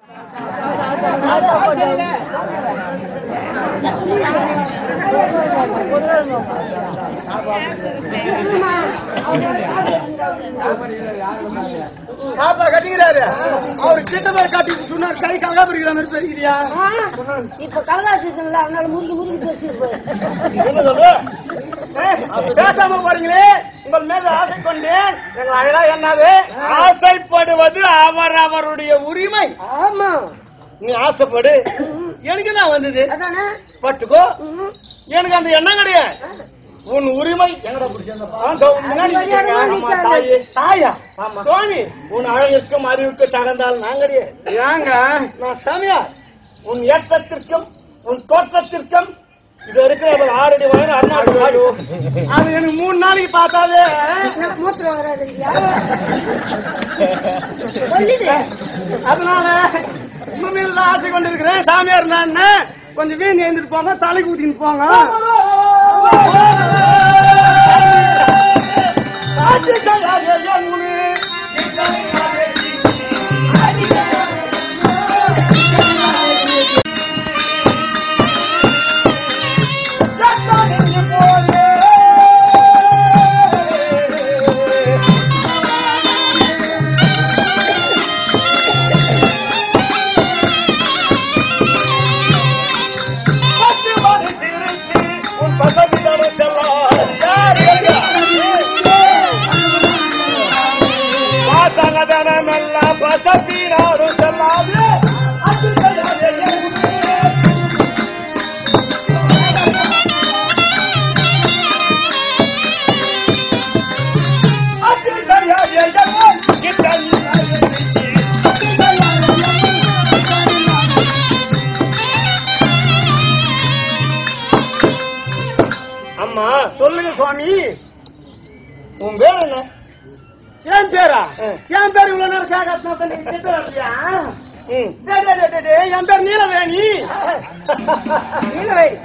காப்பா கட்டிக்கிறாரு அவரு கிட்ட போய் காட்டிட்டு சொன்னார் கை கலகா பிடிக்கிற மாதிரி பெருகிறியா இப்ப கலகா சீசன்ல அதனால முறுக்கி முறுக்கி பேசியிருப்பேன் என்ன சொல்லு ஏய், பேசாம போறீங்களே உங்கள் மேல ஆசை கொண்டேன் எங்கள் அழகா என்னது ஆசைப்படுவது அவர் அவருடைய உரிமை ஆமா நீ ஆசைப்படு எனக்கு தான் வந்தது அதானே பட்டுக்கோ எனக்கு அந்த எண்ணம் கிடையாது உன் உரிமை எங்கடா பிடிச்சிருந்தப்பா? இதோ முன்னாடி நிக்கிறேங்க. ஆமா, தாயே. தாயா சுவாமி உன் அழகிற்கும் அறிவுக்கு தகந்தால் நான் கிடையாது ஏங்க நான் சாமியார் உன் ஏற்றத்திற்கும் உன் தோற்றத்திற்கும் இது இருக்கிற ஒரு ஆறடி வயது அருணாடு வாயு அது எனக்கு மூணு நாளைக்கு பார்த்தாலே நான் மூத்திரம் வராது இல்லையா சொல்லிடு அதனால உண்மையில தான் ஆசை கொண்டு இருக்கிறேன் சாமியார் நான் கொஞ்சம் வீண் எழுந்துட்டு போங்க தலைக்கு ஊத்திட்டு போங்க ஆட்சி செய்யாதே என் முனி. பத்து மணி சிரித்து உன் பசங்கிடம் செல்லாம். யார் எங்க? பாசகதனமெல்லாம் பசப்பினாரு செல்லாது அது செய்யாதே என் முனி. அது செய்யாதே என் முனி. கிட்ட அம்மா சொல்லுங்க சுவாமி உன் பேர் என்ன என் பேரா என் பேர் இவ்வளவு நேரம் கேட்காத நீங்க கிட்ட வரலையா டேய், டேய், டேய், டேய், டேய், என் பேர் நீலவேணி நீலவேணி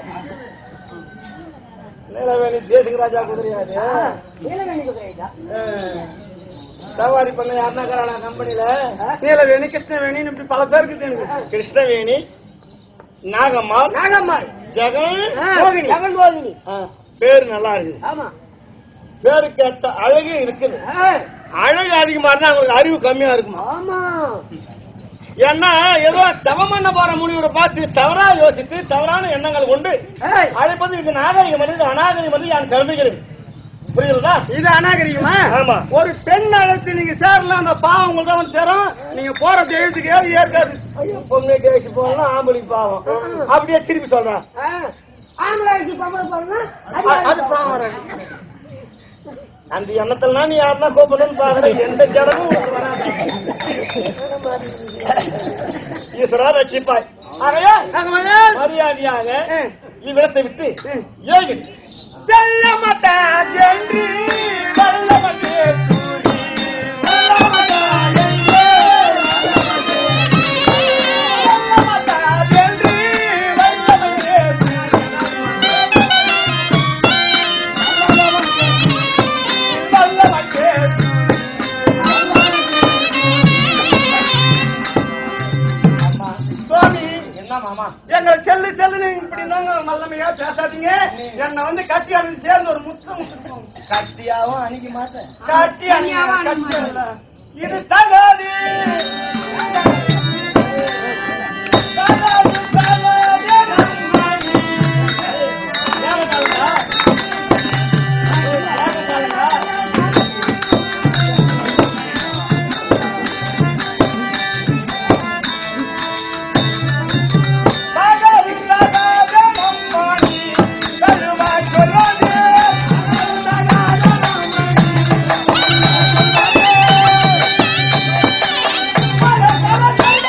நீலவேணி தேசிக ராஜா குதிரையாது நீலவேணி குதிரைடா சவாரி பண்ண யாருனா கம்பெனில நீலவேணி கிருஷ்ணவேணி இப்படி பல பேருக்கு தெரியுது கிருஷ்ணவேணி நாகம்மாள் நாகம்மாள் ஜெகன் ஆ, மோகினி ஜெகன் மோகினி ஆ, பேரு நல்லா இருக்குது ஆமா பேருக்கு ஏத்த அழகு இருக்குது ஆ, அழகு அதிகமா இருந்தா அவங்களுக்கு அறிவு கம்மியா இருக்குமா ஆமா ஏன்னா ஏதோ தவம் பண்ண போற முனிவரை பார்த்து தவறா யோசித்து தவறான எண்ணங்கள் கொண்டு ஏய், அழைப்பது இது நாகரிகம் அல்லது இது அநாகரிகம் அல்லது நான் கருதுகிறேன் புரியுதா இது அநாகரிகமா ஆமா ஒரு பெண் அழைத்து நீங்க சேரலாம் அந்த பாவம் உங்களுக்கு தான் வந்து சேரும் நீங்க போற தேசத்துக்கு ஏது ஏற்காது ஐயோ பொண்ணு தேசி போகலாம் ஆம்பளைக்கு பாவம் அப்படியே திருப்பி சொல்றேன் ஆ, ஆம்பளை ஆச்சு பொம்பளை போறனா அது பாவம் வராது. அந்த எண்ணத்துல நீ யாருன்னா கூப்பிடணும்னு பாக்குற எந்த ஜனமும் உனக்கு வராது. ஈஸ்வரா ரட்சிப்பாய் ஆகையா மரியாதையாக இவ்விடத்தை விட்டு ஏழு செல்ல மாட்டார் என்று வல்லவனே கூறி, செல்ல மாட்டார் என்று செல்ல மாட்டார் என்று வல்லவனே வல்லவனே சுவாமி என்ன மாமா எங்க செல்லு செல்லுன்னு இப்படி இருந்தாங்க மல்லமையா பேசாதீங்க என்ன வந்து கட்டி அணிஞ்சு சேர்ந்து ஒரு முத்தம் முத்தம் கட்டியாவும் அணிக்க மாட்டேன் கட்டி அணியாவும் கட்டி அணியல. இது தகாது தகாது, தகாது, நண்பனே. ஏகதாளா? ஏகதாளா? Thank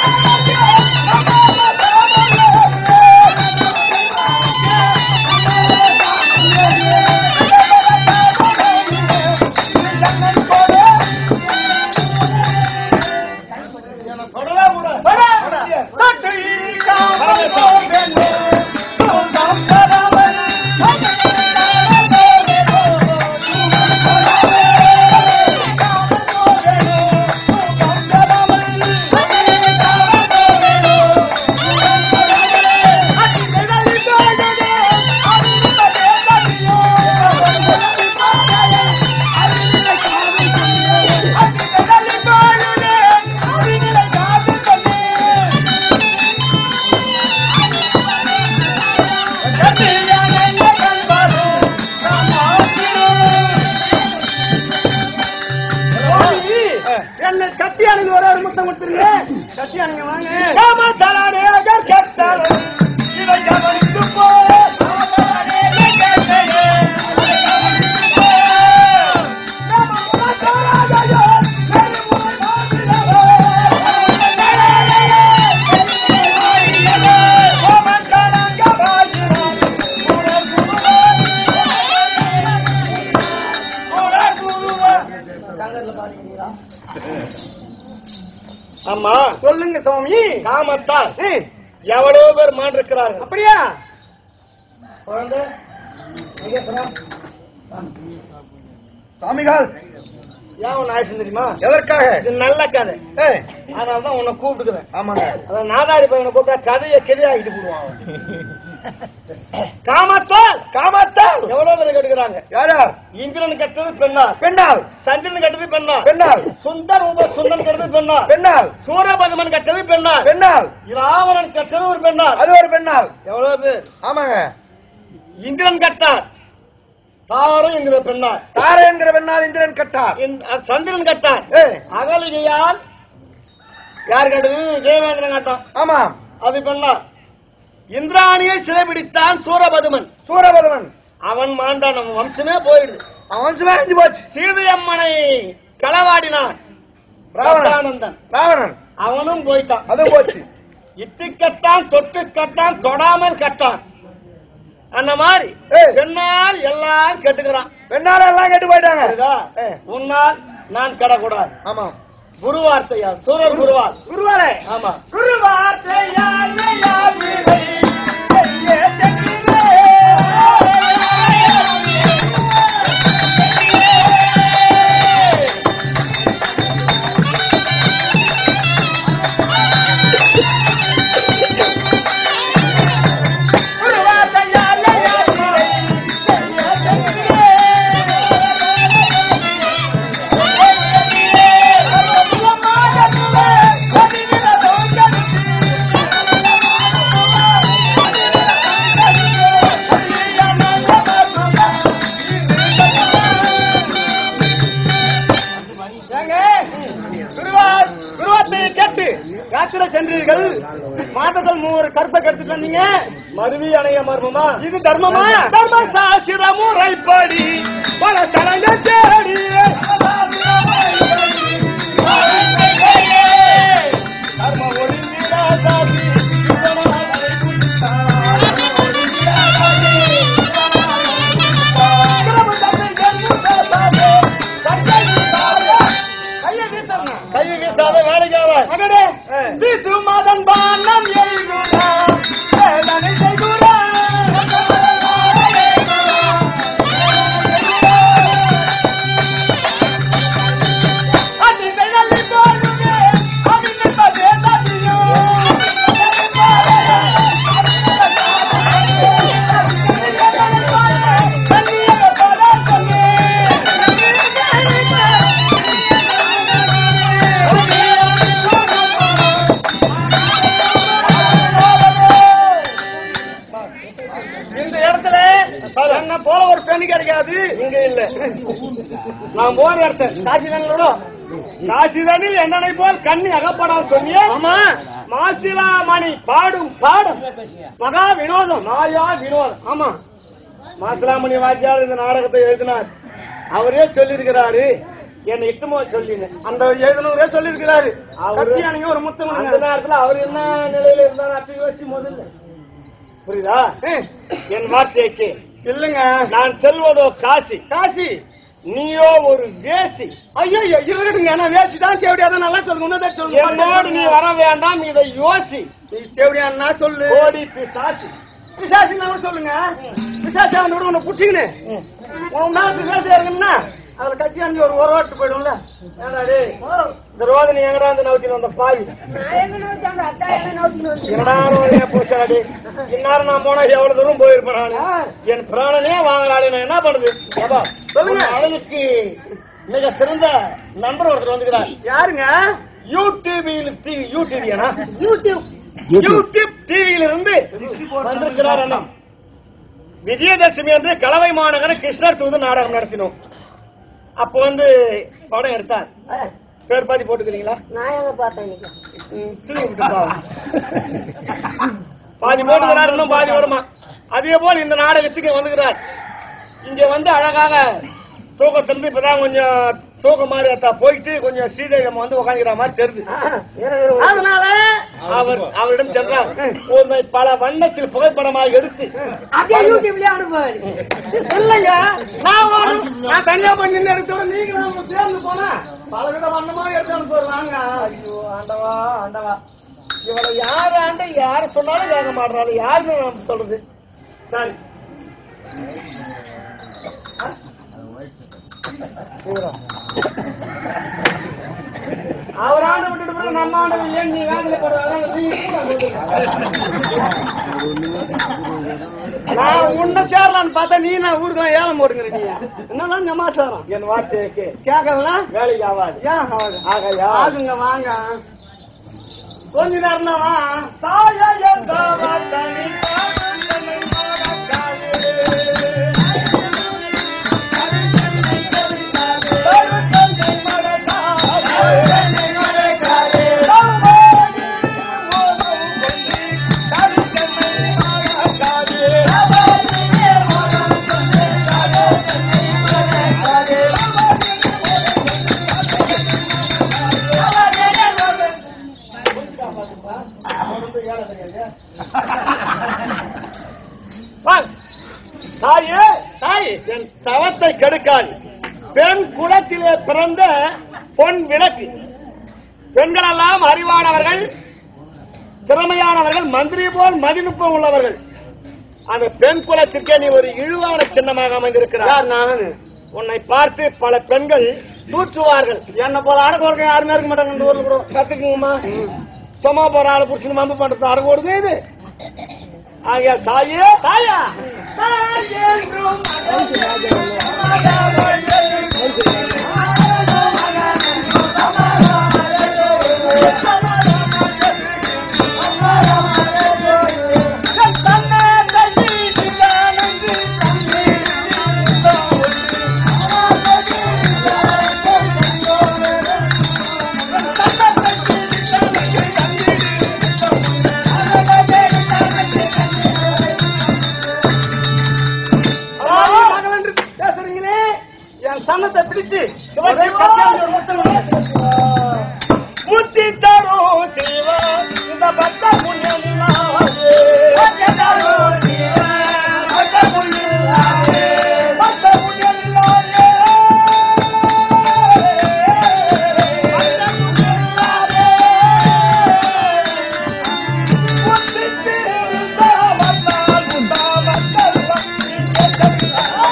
நிறுத்துறீங்க கட்டியானுங்க வாங்க காமத்தலானேகர் கெட்டவன் இதை கவனித்து போ காமத்தலானேகர் கெட்டவன் இதை கவனித்து போ காமத்தலானேகர் ஆமா சொல்லுங்க சுவாமி காமத்தால் ம், எவ்வளவு பேர் மாண்டிருக்கிறார்கள் அப்படியா குழந்தை எங்க போறா? சுவாமிகள் ஏன் உன்னை ஆயிடுச்சு தெரியுமா எதற்காக இது நல்ல கதை ஏய், அதனாலதான் உன்னை கூப்பிட்டுக்கிறேன் ஆமாங்க அதான் நாதாரி பையனை கூப்பிட்டா கதையை கதையாகிட்டு போடுவான் அவன். காமத்தால் காமத்தால் எவ்வளவு பேர் கெடுக்கிறாங்க யார் யார் இந்திரன் கெட்டது பெண்ணால் பெண்ணால் சந்திரன் கெட்டது பெண்ணால் பெண்ணால் சுந்தர் உப சுந்தன் கெட்டது பெண்ணால் பெண்ணால் சூரபதுமன் கெட்டது பெண்ணால் பெண்ணால் ராவணன் கெட்டது ஒரு பெண்ணால் அது ஒரு பெண்ணால் எவ்வளவு பேர் ஆமாங்க இந்திரன் கட்டார் தாரம் என்கிற பெண்ணால் தாரை என்கிற பெண்ணால் இந்திரன் கட்டார் இந்த- சந்திரன் கட்டான் ஏய், அகலிகையால் யார் கெட்டது ஜெயவேந்திரன் கட்டான் ஆமா அது பெண்ணால் இந்திராணியை சிறைபிடித்தான் சூரபதுமன் சூரபதவன் அவன் மாண்டான் நம்ம வம்சமே போயிடுது அவன் வம்சமே அழிஞ்சு போச்சு சீதையம்மனை களவாடினான் ராவணன் சத்தானந்தன் ராவணன் அவனும் போயிட்டான் அதுவும் போச்சு இட்டு கட்டான் தொட்டு கட்டான் தொடாமல் கட்டான் அந்த மாதிரி ஏய். பெண்ணால் எல்லாம் கெட்டுக்கிறான் பெண்ணால எல்லாம் கெட்டு போயிட்டாங்க புரியுதா? ஏய். உன்னால் நான் கெடக்கூடாது ஆமா குரு வார்த்தையால் சூரர் குருவால் குருவாரே ஆமா குரு வார்த்தையால் குருவார்த்தையை கேட்டு யாத்திரை சென்றீர்கள் மாதத்தில் மூவர் கற்பை கெடுத்துட்டு வந்தீங்க மருவி அணைய மர்மமா இது தர்மமா தர்ம சாஸ்திர முறைப்படி பல தலங்கள் தேடி தர்ம ஒளிந்திராதாதி சிவனாரை குறித்தார். கிரம தன்னை ஜென்ம பேசாதே, தந்தை வீசாதே. கையை வீசணும். கையை வீசாத வேலைக்காக மகனே வீசு மதன் பானம் எழுதுடா வேதனை செய்குடா இந்த இடத்துல என்ன போல ஒரு பெண் கிடைக்காது இங்க இல்ல நான் போன இடத்த காசிதானோட காசிதானில் என்னனை போல் கண்ணி அகப்படாம சொன்னியே ஆமா மாசிலா மணி பாடும் பாடும் மகா வினோதம் மாயா வினோதம் ஆமா மாசிலாமணி வாத்தியார் இந்த நாடகத்தை எழுதினார் அவரே சொல்லியிருக்கிறாரு என்னை இட்டுமோ சொல்லிங்க அந்த எழுதினவரே சொல்லியிருக்கிறாரு அவரு ஒரு முத்தம் அந்த நேரத்துல அவர் என்ன நிலையில இருந்தாரு அப்படி யோசிச்சு முதல்ல புரியுதா என் வார்த்தைக்கு இல்லங்க நான் செல்வதோ காசி காசி நீயோ ஒரு வேசி ஐயோ இருக்கட்டுங்க நான் வேசி தான் தேவடியா நல்லா சொல்லுங்க என்னோடு நீ வர வேண்டாம் இதை யோசி நீ தேவடியா சொல்லு ஓடி பிசாசி பிசாசி நான் சொல்லுங்க பிசாசி அந்த விட உன்னை புடிச்சிங்கன்னு உன் மேல பிசாசி இருக்குன்னா அதுல கட்டி அஞ்சு ஒரு ஒரு வாட்டு போயிடும்ல ஏன்டா டேய் இந்த ரோதனை எங்கடா வந்து நவுத்தின அந்த பாவி நான் எங்க நோச்சாங்க அத்தா என்ன நோக்கின்னு வந்து என்னடா போச்சாடி இந்நேரம் நான் போனா எவ்வளவு தூரம் போயிருப்பேன் நானு என் பிராணனே வாங்குறாளே நான் என்ன பண்ணுது ஏப்பா, சொல்லுங்க அழகுக்கு மிக சிறந்த நண்பர் ஒருத்தர் வந்துக்கிறார் யாருங்க யூடியூபில் டிவி யூடியூபியானா யூடியூப் யூடியூப் டிவியில இருந்து வந்திருக்கிறார் அண்ணா விஜயதசமி அன்று கலவை மாநகர கிருஷ்ணர் தூது நாடகம் நடத்தினோம் அப்ப வந்து படம் எடுத்தார் பேர் பாதி போட்டுக்கிறீங்களா நான் எங்க பார்த்தேன் இன்னைக்கு ம், தூக்கி விட்டு பா. பாதி போட்டுக்கிறார் இன்னும் பாதி வருமா அதே போல் இந்த நாடகத்துக்கு வந்துக்கிறார் இங்க வந்து அழகாக தூக்கத்திலிருந்து இப்பதான் கொஞ்சம் தூக்கம் மாதிரி அத்தா போயிட்டு கொஞ்சம் சீதையம் வந்து உட்காந்துக்கிற மாதிரி தெரியுது அதனால அவர் அவரிடம் சென்றார் உன்னை பல வண்ணத்தில் புகைப்படமாக எடுத்து அப்படியே யூடியூப்லயே அனுப்புவாரு இல்லைங்க நான் ஒரு நான் தனியா பண்ணி எடுத்து நீங்க நம்ம சேர்ந்து போனா பல வித வண்ணமா எடுத்து அனுப்புவாங்க ஐயோ ஆண்டவா ஆண்டவா இவளை யார் ஆண்ட யார சொன்னாலும் கேட்க மாட்டாரு யாருன்னு நம்ம சொல்றது சரி அவர் ஆண்டு விட்டுட்டு பிறகு நம்ம ஆண்டு ஏன் நீ வேதனை போடுறாங்க நீ கூட நான் உன்னை சேரலான்னு பார்த்தா நீ நான் ஊருக்கு ஏலம் போடுங்கிற நீ என்னதான் சமாசாரம் என் வார்த்தைக்கு கேட்கலாம் வேலைக்கு ஆகாது ஏன் ஆகாது ஆகையா ஆகுங்க வாங்க கொஞ்ச நேரம் தான் வா தாயா என் தாவாத்தனி தாவந்தனை மறக்காதே. தாவந்தனை மறக்காதே. தாவாதி ஓதம் கொண்டு தாவந்தனை மறக்காதே. வாங்க. தாயே தாய் என் தவத்தை கெடுக்காது பெண் குலத்திலே பிறந்த பொன் விளக்கு பெண்களெல்லாம் அறிவானவர்கள் திறமையானவர்கள் மந்திரி போல் மதிநுட்பம் உள்ளவர்கள் அந்த பெண் குலத்திற்கே நீ ஒரு இழிவான சின்னமாக அமைந்திருக்கிறார் நான் உன்னை பார்த்து பல பெண்கள் தூற்றுவார்கள் என்ன போல அடக்க ஒடுக்க யாருமே இருக்க மாட்டாங்க இந்த ஊர்ல கூட கத்துக்குங்கம்மா சும்மா போற ஆளு புடிச்சு மம்பு பண்றது அடக்க ஓடுங்க இது ஆகிய தாயே தாயா தாயென்றும் பேசுறீங்களே என் சன்னத்தை பிடிச்சு ஒரே கத்தியால ஒரு முத்தம் கொடுங்க. முத்தி தரும் சிவா இந்த பக்த புண்ணியம் நாளே. பக்த புண்ணியம் நாளே. பக்த புண்ணியம் நாளே. பக்த புண்ணியம் நாளே. முத்தி திருந்தாவத்தால் உண்டாவத்தல் பக்தி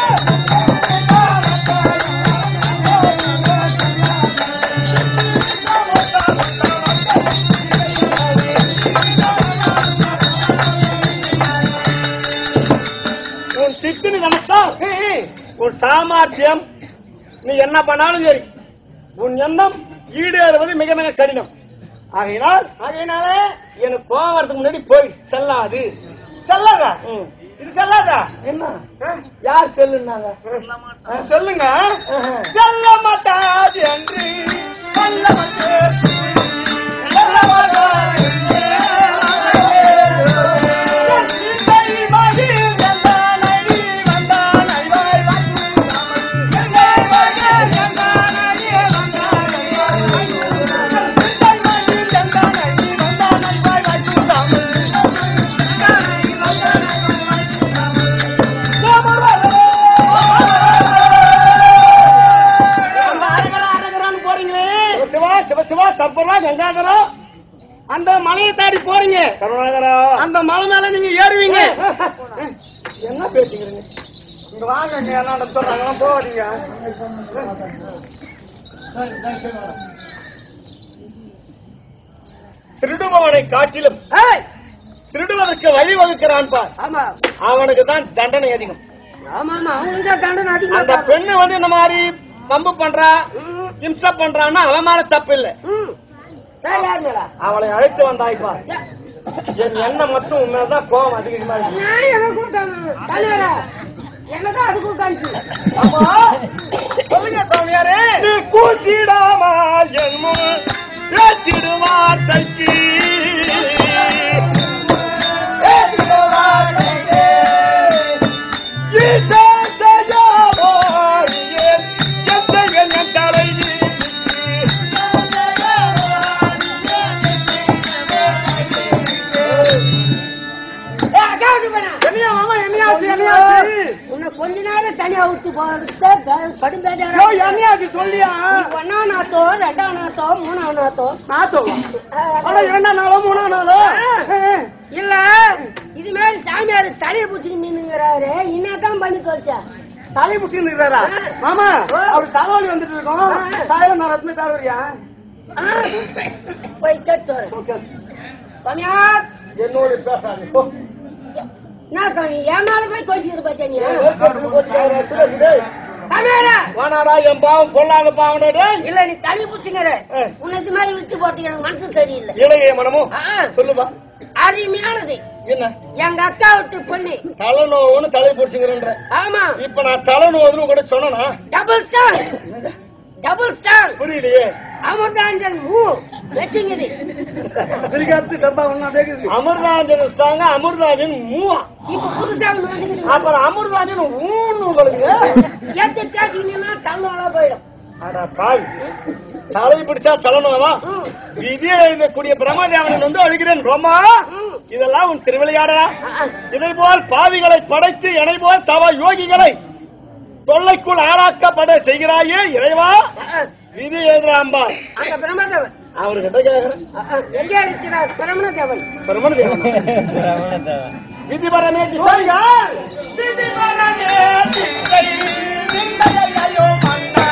உன் சித்தினி நமஸ்தான் உன் சாமர்த்தியம் நீ என்ன பண்ணாலும் சரி உன் எண்ணம் ஈடேறுவது மிக மிக கடினம் ஆகையினால் ஆகையினாலே எனக்கு கோவம் வரதுக்கு முன்னாடி போய் செல்லாது செல்லாதா இது செல்லாதா என்ன யார் செல்லுனாங்க சொல்லுங்க செல்ல மாட்டாது என்று சொல்ல மாட்டேன் செல்ல மாட்டாது என்று சிவா சிவ சிவா தப்புறா கங்காதரா அந்த மலையை தாடி போறீங்க கருணாகரா அந்த மலை மேல நீங்க ஏறுவீங்க என்ன பேசுகிறீங்க இங்க வாங்க இங்க என்ன சொல்றாங்க போவாதீங்க திருடுபவனை காட்டிலும் திருடுவதற்கு வழிவகுக்கிறான் பார் ஆமா அவனுக்கு தான் தண்டனை அதிகம் ஆமா ஆமா அவங்களுக்கு தான் தண்டனை அதிகமா அந்த தரும். பெண்ணு வந்து இந்த மாதிரி பம்பு பண்றா இம்சை பண்றான்னா அவன் மேல தப்பு இல்ல ம். வேற யார் மேல? அவளை அழைத்து வந்தாய்ப்பா என் எண்ணம் மட்டும் உண்மைதான் கோபம் அதிகமா இருக்கு நான் எங்க கூப்பிட்டேன்? தலைவரே, என்னதான் அதுக்கு உட்காந்து ஆமா சொல்லுங்க சாமியாரே நீ கூச்சிடாமா என் முன் பேச்சிடு வார்த்தைக்கு பேச்சிடு வார்த்தைக்கு ஈசன் செய்யாமோரியே என் செய்ய என் தலைவி என்னையா மாமா என்னையாச்சு என்னையாச்சு உன்னை கொஞ்ச நேரம் தனியா விட்டு போறது கடும்பேஜாரா யோ என்னையாச்சு சொல்லியா ஒன்னா நாத்தோ ரெண்டாம் நாத்தோ மூணாம் நாத்தோ நான் சொல்லுவேன் ஆனா இரண்டாம் நாளோ மூணாம் நாளோ இல்ல இது மாதிரி சாமியார் தலையை பிடிச்சி நின்னுங்கிறாரு என்னதான் பண்ணி சொல்லிச்சா தலை புடிச்சு நிற்கிறாரா மாமா அவர் தலைவலி வந்துட்டு இருக்கோம் தாயிரம் நான் ரத்ன தலைவரியா போய் கேட்டு வரேன் சாமியார் என்னோட பேசாது போ. என்ன சாமி என் மேல போய் கோச்சிக்கிட்டு பார்த்தா நீ சாமியாரா வானாடா என் பாவம் பொல்லாத பாவம்டா டேய். இல்ல நீ தள்ளி பிடிச்சுங்கிற ஆ. உன்னை இது மாதிரி விட்டு போறதுக்கு எனக்கு மனசு சரியில்லை இளைய மனமும் ஆ, சொல்லுப்பா அருமையானது என்ன எங்க அக்கா விட்டு பொண்ணு தலை நோவுன்னு தலை பிடிச்சுங்கிறன்ற ஆமா இப்ப நான் தலை நோவுன்னு கூட சொன்னா டபுள் ஸ்டார் டபுள் ஸ்டார் புரியலையே அமிர்தாஞ்சன் மூ வச்சுங்குது திருக்காத்து டப்பா ஒண்ணா பேக்குது அமர்ராஜன் வச்சிட்டாங்க அமர்ராஜன் மூவா இப்ப புதுசா ஒண்ணு வந்துக்குது அப்புறம் அமர்ராஜன் ஊன்னு உங்களுக்கு ஏத்து தேய்ச்சிங்கன்னா தங்கோல போயிடும் அட பாவி தலை பிடிச்சா தலைநோவா விதியை எழுதக்கூடிய பிரம்மதேவன் வந்து அழுகிறேன் ரோமா இதெல்லாம் உன் திருவிளையாடா இதை போல் பாவிகளை படைத்து என்னை போல் தவ யோகிகளை தொல்லைக்குள் ஆளாக்கப்பட செய்கிறாயே இறைவா விதி எழுதுறாம்பா அந்த பிரம்மதேவன் அவர்கிட்ட கேக்குறேன் எங்கே இருக்கிறார் பிரம்மதேவன் பிரம்மதேவன் விதி பரமே திசைகள் விதி பரமே திசை விந்தையையோ மன்னா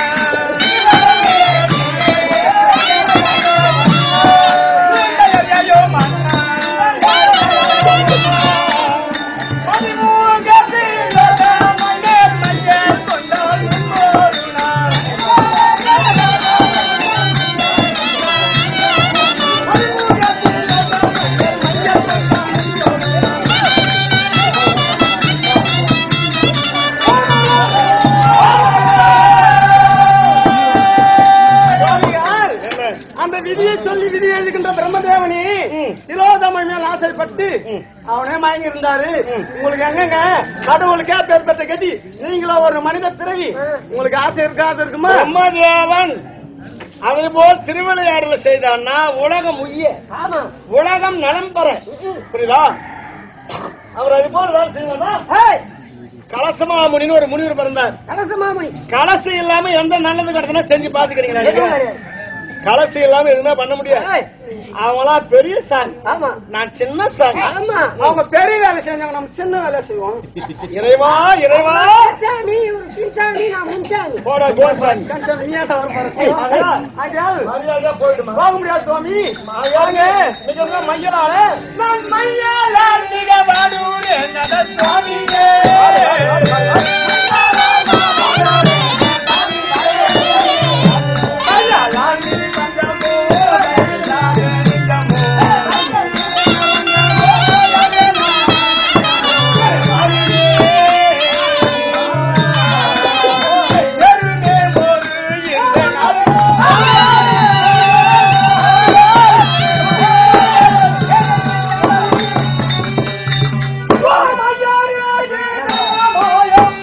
விந்தையையோ மன்னா பதிமூகத்தில் மன்னே மன்னே கொண்டால் ஒரு நாள் அந்த விதியை சொல்லி விதி எழுதுகின்ற பிரம்மதேவனி திலோதமை மேல் ஆசைப்பட்டு அவனே மயங்கி இருந்தாரு உங்களுக்கு எங்கங்க கடவுளுக்கே பேர் பெற்ற கதி நீங்களோ ஒரு மனித பிறவி உங்களுக்கு ஆசை இருக்காது இருக்குமா பிரம்மதேவன் அதை போல் திருவிளையாடல செய்தான்னா உலகம் உய்ய ஆமா உலகம் நலம் பெற புரியுதா அவர் அது போல வேலை செய்யணும்னா ஏய், கலசமாமுனின்னு ஒரு முனிவர் பிறந்தார் கலச மாமணி கலசம் இல்லாம எந்த நல்லது கிடக்குன்னா செஞ்சு பாத்துக்கிறீங்களா எதுவும் நீங்க? கிடையாது. கலசம் இல்லாம எதுவுமே பண்ண முடியாது ஏய், அவங்களாம் பெரிய சாமி ஆமா நான் சின்ன சாமி ஆமா அவங்க பெரிய வேலை செஞ்சாங்க நம்ம சின்ன வேலை செய்வோம் இறைவா இறைவா சாமி இவர் சின்சாமி நான் முன்சாமி போடா கோசாமி நீயாட்ட வர போக முடியாது சுவாமி வாங்க மிக மையலால நான் மையாளால் மிக வாடூர் என்னட சுவாமியே மையாளால் மிக வந்தமோ, மையாளால் நிஜமோ. பெருமே ஒரு இந்த நாள்.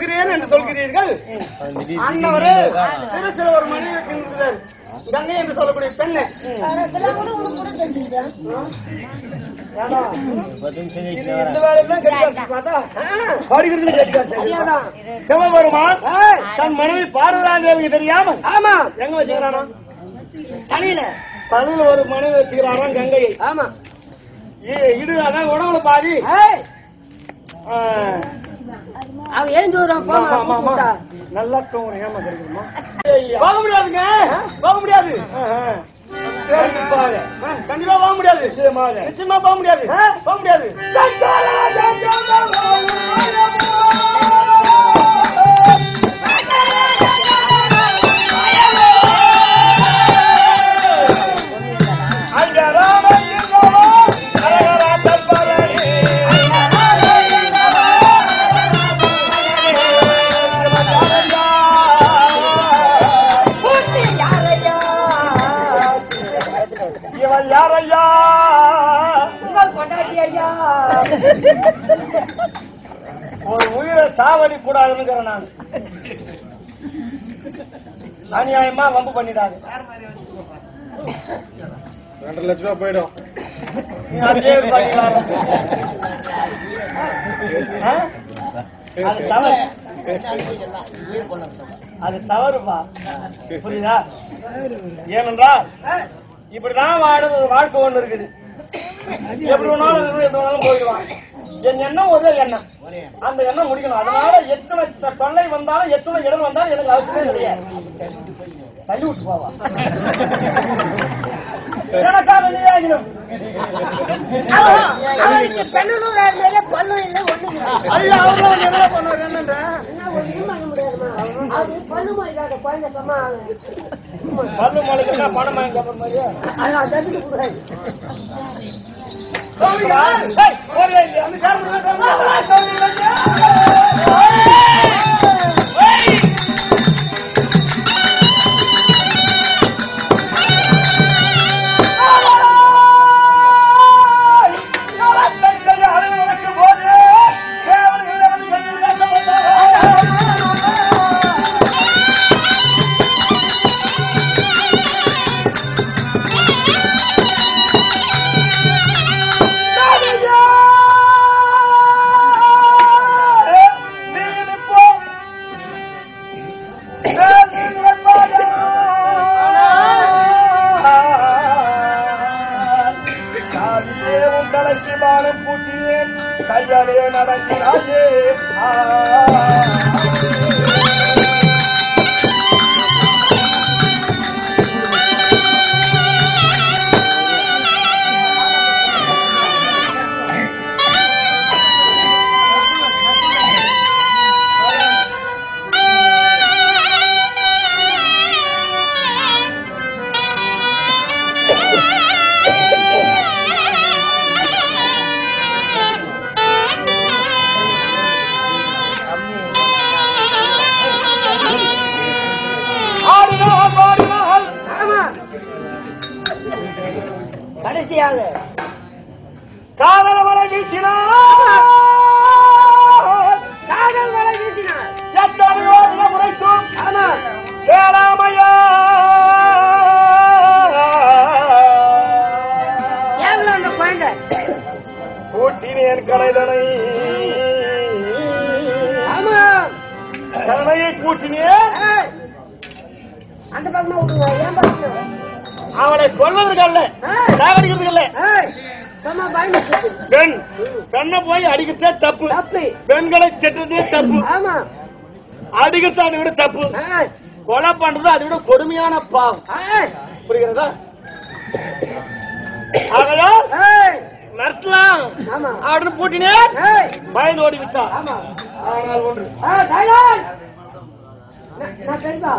போகிறேன் என்று சொல்கிறீர்கள் அண்ணவரே திருச்சில ஒரு மனித இருக்கின்றார் கங்கை என்று சொல்லக்கூடிய பெண்ணு அதெல்லாம் கூட உனக்கு கூட தெரிஞ்சுக்கிட்டேன். ஏண்டா, இது இந்த வேலையெல்லாம் கெட்டிக்காசு பார்த்தா படிக்கிறதுல கெட்டிக்காசு அதேதான். சிவபெருமான் ஏய், தன் மனைவி பார்வதாதேவிக்கு தெரியாம ஆமா எங்க வச்சுக்கிறானா தலையில தலையில ஒரு மனைவி வச்சுக்கிறாராம் கங்கையை ஆமா இ- இது அதான் உணவுல பாதி ஏய், ஆ, அவ எழுந்து வருவான் ஆமா, போமா ஆமா, ஆமா. கூப்பிட்டா. நல்லா தூங்குறேன் ஏமா கிடைக்குமா வாங்க முடியாதுங்க வாங்க முடியாது சரி, பாரு. ஆ, கண்டிப்பா வாங்க முடியாது நிச்சயமாக நிச்சயமா போக முடியாது போக முடியாது கூட்டு யாரையா? இவன் யாரையா உங்கள் பொண்டாட்டி ஐயா. ஒரு உயிரை சாவடி கூடாதுன்னு நான் அநியாயமா வம்பு பண்ணிடாது ரெண்டரை லட்ச ரூபா போயிடும் நீ அதே பண்ணிக்கலாம் ஆ? அது தவறு அது தவறுப்பா புரியுதா ஏனென்றால் இப்படிதான் வாழ வாழ்க்கை ஒண்ணு இருக்குது எப்படி வேணாலும் இருந்து, எப்படி வேணாலும் போயிடுவான் என் எண்ணம் ஒரே எண்ணம் அந்த எண்ணம் முடிக்கணும் அதனால எத்தனை த- தொல்லை வந்தாலும் எத்தனை இடம் வந்தாலும் எனக்கு அவசியமே கிடையாது தள்ளி விட்டு போவா எனக்காக நீ ஆகிடும் அவன் அவனுக்கு பெண்ணூரா இருந்தாலே பல்லும் இல்லை, ஒண்ணும் இல்லை. ஐயா அவரும் என்ன பண்ணுவார் என்னன்ற என்ன ஒண்ணும் பண்ண முடியாதும்மா. அது பல்லு மொழிக்காக குழந்தை சும்மா பல்லு முளைக்கிறதா பணம் வாங்கி கேட்ப மாதிரியா அதான் தப்பிட்டு கூடாது. ஏய், போறியா இல்லையா? அந்த சார் முன்னாடி கையாலே நடக்கிறாயே ஆ. ஆடினாள் பாடினாள் ஆமா கடைசியாக காதல வரை வீசினாள் காதல் வலை வீசினார் எத்தனையோ உரைத்தும் ஆமா கேளாமையா ஏவல அந்த குழந்தை கூட்டினேன் கலைதனை ஆமா கலையை கூட்டினேன் ஏய், அந்த பக்கமா விட்டுங்க ஏன் பக்கமா அவளை கொல்வதற்கல்ல சாகடிக்கிறதுக்கல்ல ஏய் சும்மா பயந்துச்சு பெண் பெண்ணை போய் அடிக்கிறதே தப்பு தப்பு பெண்களை திட்டுறதே தப்பு ஆமா அடிக்கிறது அதை விட தப்பு ஏய், கொலை பண்றது அதை விட கொடுமையான பாவம் ஏய், புரிகிறதா ஆகையால் ஏய், நடத்தலாம் ஆமா அப்படின்னு பூட்டினேன் ஏய், பயந்து ஓடி விட்டான் ஆமா ஆனால் ஒன்று ஏய், தைலான். நான் நான் சரிப்பா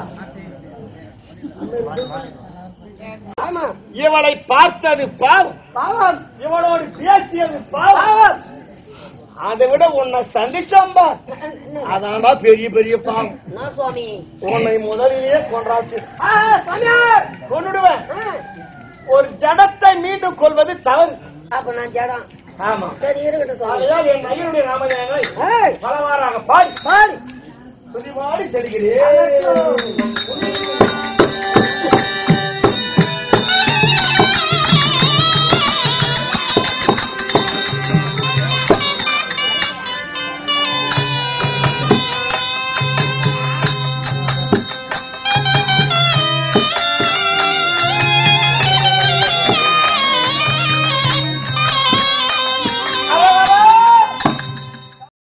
ஆமா இவளை பார்த்தது பாவம் பாவம் இவளோடு பேசியது பாவம் பாவம் அதை விட உன்னை சந்திச்சோம்பா அதான்பா பெரிய பெரிய பாவம் நான் சுவாமி உன்னை முதலிலேயே கொன்றாச்சு ஆ, சுவாமியார் கொன்னுடுவேன் ஆ, ஒரு ஜடத்தை மீண்டும் கொள்வது தவறு அப்ப நான் ஜடம் ஆமா சரி இருக்கட்டும் சுவாமி ஆகையால் என் ஐயனுடைய நாமதேனை ஏய், பலவாறாக பாடி பாரு துதிவாடி செல்கிறேன்